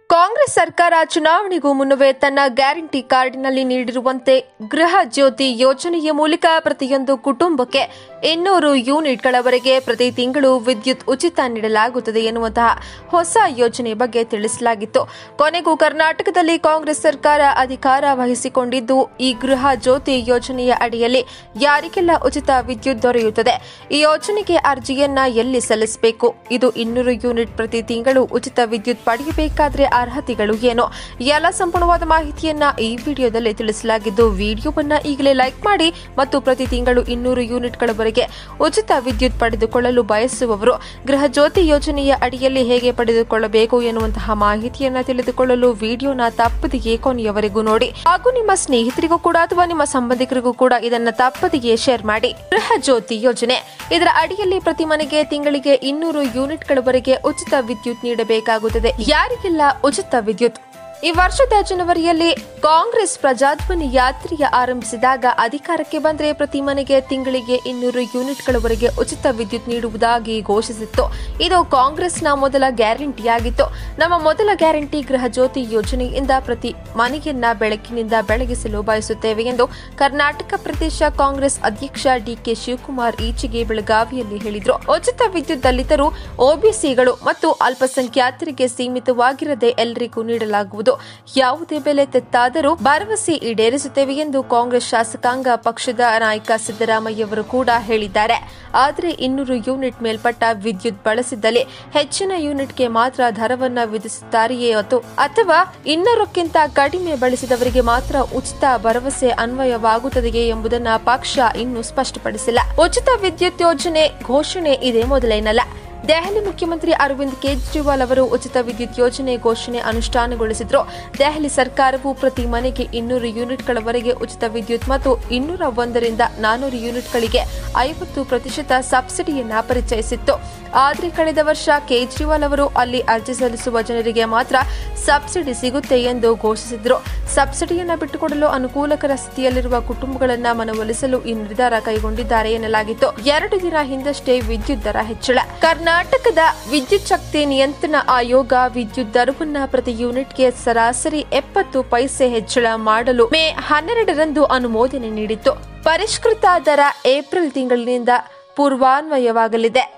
ಕಾಂಗ್ರೆಸ್ ಸರ್ಕಾರ ಚುನಾವಣೆಗೂ ಮುನ್ನವೇ ತನ್ನ ಗ್ಯಾರಂಟಿ ಕಾರ್ಡಿನಲ್ಲಿ ನೀಡಿರುವಂತೆ ಗೃಹ ಜ್ಯೋತಿ ಯೋಜನೆಯ ಮೂಲಕ ಪ್ರತಿಯೊಂದು ಕುಟುಂಬಕ್ಕೆ ಇನ್ನೂರು ಯೂನಿಟ್ಗಳವರೆಗೆ ಪ್ರತಿ ತಿಂಗಳು ವಿದ್ಯುತ್ ಉಚಿತ ನೀಡಲಾಗುತ್ತದೆ ಎನ್ನುವಂತಹ ಹೊಸ ಯೋಜನೆ ಬಗ್ಗೆ ತಿಳಿಸಲಾಗಿತ್ತು ಕೊನೆಗೂ ಕರ್ನಾಟಕದಲ್ಲಿ ಕಾಂಗ್ರೆಸ್ ಸರ್ಕಾರ ಅಧಿಕಾರ ವಹಿಸಿಕೊಂಡಿದ್ದು ಈ ಗೃಹ ಜ್ಯೋತಿ ಯೋಜನೆಯ ಅಡಿಯಲ್ಲಿ ಯಾರಿಗೆಲ್ಲ ಉಚಿತ ವಿದ್ಯುತ್ ದೊರೆಯುತ್ತದೆ ಈ ಯೋಜನೆಗೆ ಅರ್ಜಿಯನ್ನ ಎಲ್ಲಿ ಸಲ್ಲಿಸಬೇಕು ಇದು ಇನ್ನೂರು ಯೂನಿಟ್ ಪ್ರತಿ ತಿಂಗಳು ಉಚಿತ ವಿದ್ಯುತ್ ಪಡೆಯಬೇಕಾದ್ರೆ ಅರ್ಹತೆಗಳು ಏನು ಎಲ್ಲ ಸಂಪೂರ್ಣವಾದ ಮಾಹಿತಿಯನ್ನ ಈ ವಿಡಿಯೋದಲ್ಲಿ ತಿಳಿಸಲಾಗಿದ್ದು ವಿಡಿಯೋವನ್ನ ಈಗಲೇ ಲೈಕ್ ಮಾಡಿ ಮತ್ತು ಪ್ರತಿ ತಿಂಗಳು ಇನ್ನೂರು ಯೂನಿಟ್ಗಳವರೆಗೆ ಉಚಿತ ವಿದ್ಯುತ್ ಪಡೆದುಕೊಳ್ಳಲು ಬಯಸುವವರು ಗೃಹ ಜ್ಯೋತಿ ಯೋಜನೆಯ ಅಡಿಯಲ್ಲಿ ಹೇಗೆ ಪಡೆದುಕೊಳ್ಳಬೇಕು ಎನ್ನುವಂತಹ ಮಾಹಿತಿಯನ್ನ ತಿಳಿದುಕೊಳ್ಳಲು ವಿಡಿಯೋನ ತಪ್ಪದೆಯೇ ಕೊನೆಯವರೆಗೂ ನೋಡಿ ಹಾಗೂ ನಿಮ್ಮ ಸ್ನೇಹಿತರಿಗೂ ಕೂಡ ಅಥವಾ ನಿಮ್ಮ ಸಂಬಂಧಿಕರಿಗೂ ಕೂಡ ಇದನ್ನ ತಪ್ಪದೆಯೇ ಶೇರ್ ಮಾಡಿ ಗೃಹ ಜ್ಯೋತಿ ಯೋಜನೆ ಇದರ ಅಡಿಯಲ್ಲಿ ಪ್ರತಿ ಮನೆಗೆ ತಿಂಗಳಿಗೆ ಇನ್ನೂರು ಯೂನಿಟ್ಗಳವರೆಗೆ ಉಚಿತ ವಿದ್ಯುತ್ ನೀಡಬೇಕಾಗುತ್ತದೆ ಯಾರಿಗೆಲ್ಲ ಉಚಿತ ವಿದ್ಯುತ್ ಈ ವರ್ಷದ ಜನವರಿಯಲ್ಲಿ ಕಾಂಗ್ರೆಸ್ ಪ್ರಜಾಧ್ವನಿ ಯಾತ್ರೆಯ ಆರಂಭಿಸಿದಾಗ ಅಧಿಕಾರಕ್ಕೆ ಬಂದರೆ ಪ್ರತಿ ಮನೆಗೆ ತಿಂಗಳಿಗೆ ಇನ್ನೂರು ಯೂನಿಟ್ಗಳವರೆಗೆ ಉಚಿತ ವಿದ್ಯುತ್ ನೀಡುವುದಾಗಿ ಘೋಷಿಸಿತ್ತು ಇದು ಕಾಂಗ್ರೆಸ್ನ ಮೊದಲ ಗ್ಯಾರಂಟಿಯಾಗಿತ್ತು ನಮ್ಮ ಮೊದಲ ಗ್ಯಾರಂಟಿ ಗೃಹ ಜ್ಯೋತಿ ಯೋಜನೆಯಿಂದ ಪ್ರತಿ ಮನೆಯನ್ನ ಬೆಳಕಿನಿಂದ ಬೆಳಗಿಸಲು ಬಯಸುತ್ತೇವೆ ಎಂದು ಕರ್ನಾಟಕ ಪ್ರದೇಶ ಕಾಂಗ್ರೆಸ್ ಅಧ್ಯಕ್ಷ ಡಿಕೆ ಶಿವಕುಮಾರ್ ಈಚೆಗೆ ಬೆಳಗಾವಿಯಲ್ಲಿ ಹೇಳಿದರು ಉಚಿತ ವಿದ್ಯುತ್ ದಲಿತರು ಒಬಿಸಿಗಳು ಮತ್ತು ಅಲ್ಪಸಂಖ್ಯಾತರಿಗೆ ಸೀಮಿತವಾಗಿರದೆ ಎಲ್ಲರಿಗೂ ನೀಡಲಾಗುವುದು ಯಾವುದೇ ಬೆಲೆ ತೆತ್ತಾದರೂ ಭರವಸೆ ಈಡೇರಿಸುತ್ತೇವೆ ಎಂದು ಕಾಂಗ್ರೆಸ್ ಶಾಸಕಾಂಗ ಪಕ್ಷದ ನಾಯಕ ಸಿದ್ದರಾಮಯ್ಯ ಅವರು ಕೂಡ ಹೇಳಿದ್ದಾರೆ ಆದರೆ ಇನ್ನೂರು ಯೂನಿಟ್ ಮೇಲ್ಪಟ್ಟ ವಿದ್ಯುತ್ ಬಳಸಿದಲ್ಲಿ ಹೆಚ್ಚಿನ ಯೂನಿಟ್ಗೆ ಮಾತ್ರ ದರವನ್ನ ವಿಧಿಸುತ್ತಾರೆಯೇ ಹೊತ್ತು ಅಥವಾ ಇನ್ನೂರಕ್ಕಿಂತ ಕಡಿಮೆ ಬಳಸಿದವರಿಗೆ ಮಾತ್ರ ಉಚಿತ ಭರವಸೆ ಅನ್ವಯವಾಗುತ್ತದೆಯೇ ಎಂಬುದನ್ನ ಪಕ್ಷ ಇನ್ನೂ ಸ್ಪಷ್ಟಪಡಿಸಿಲ್ಲ ಉಚಿತ ವಿದ್ಯುತ್ ಯೋಜನೆ ಘೋಷಣೆ ಇದೇ ಮೊದಲೇನಲ್ಲ ದೆಹಲಿ ಮುಖ್ಯಮಂತ್ರಿ ಅರವಿಂದ್ ಕೇಜ್ರಿವಾಲ್ ಅವರು ಉಚಿತ ವಿದ್ಯುತ್ ಯೋಜನೆ ಘೋಷಣೆ ಅನುಷ್ಠಾನಗೊಳಿಸಿದ್ರು ದೆಹಲಿ ಸರ್ಕಾರವು ಪ್ರತಿ ಮನೆಗೆ ಇನ್ನೂರು ಯೂನಿಟ್ಗಳವರೆಗೆ ಉಚಿತ ವಿದ್ಯುತ್ ಮತ್ತು ಇನ್ನೂರ ಒಂದರಿಂದ ನಾನೂರು ಯೂನಿಟ್ಗಳಿಗೆ ಐವತ್ತು ಪ್ರತಿಶತ ಸಬ್ಸಿಡಿಯನ್ನ ಪರಿಚಯಿಸಿತ್ತು ಆದರೆ ಕಳೆದ ವರ್ಷ ಕೇಜ್ರಿವಾಲ್ ಅವರು ಅಲ್ಲಿ ಅರ್ಜಿ ಸಲ್ಲಿಸುವ ಜನರಿಗೆ ಮಾತ್ರ ಸಬ್ಸಿಡಿ ಸಿಗುತ್ತೆ ಎಂದು ಘೋಷಿಸಿದ್ರು ಸಬ್ಸಿಡಿಯನ್ನ ಬಿಟ್ಟುಕೊಡಲು ಅನುಕೂಲಕರ ಸ್ಥಿತಿಯಲ್ಲಿರುವ ಕುಟುಂಬಗಳನ್ನ ಮನವೊಲಿಸಲು ಈ ನಿರ್ಧಾರ ಕೈಗೊಂಡಿದ್ದಾರೆ ಎನ್ನಲಾಗಿತ್ತು ಎರಡು ದಿನ ಹಿಂದಷ್ಟೇ ವಿದ್ಯುತ್ ದರ ಹೆಚ್ಚಳ ಕರ್ನಾಟಕದ ವಿದ್ಯುತ್ ಶಕ್ತಿ ನಿಯಂತ್ರಣ ಆಯೋಗ ವಿದ್ಯುತ್ ದರವನ್ನ ಪ್ರತಿ ಯೂನಿಟ್ಗೆ ಸರಾಸರಿ ಎಪ್ಪತ್ತು ಪೈಸೆ ಹೆಚ್ಚಳ ಮಾಡಲು ಮೇ ಹನ್ನೆರಡರಂದು ಅನುಮೋದನೆ ನೀಡಿತ್ತು ಪರಿಷ್ಕೃತ ದರ ಏಪ್ರಿಲ್ ತಿಂಗಳಿನಿಂದ ಪೂರ್ವಾನ್ವಯವಾಗಲಿದೆ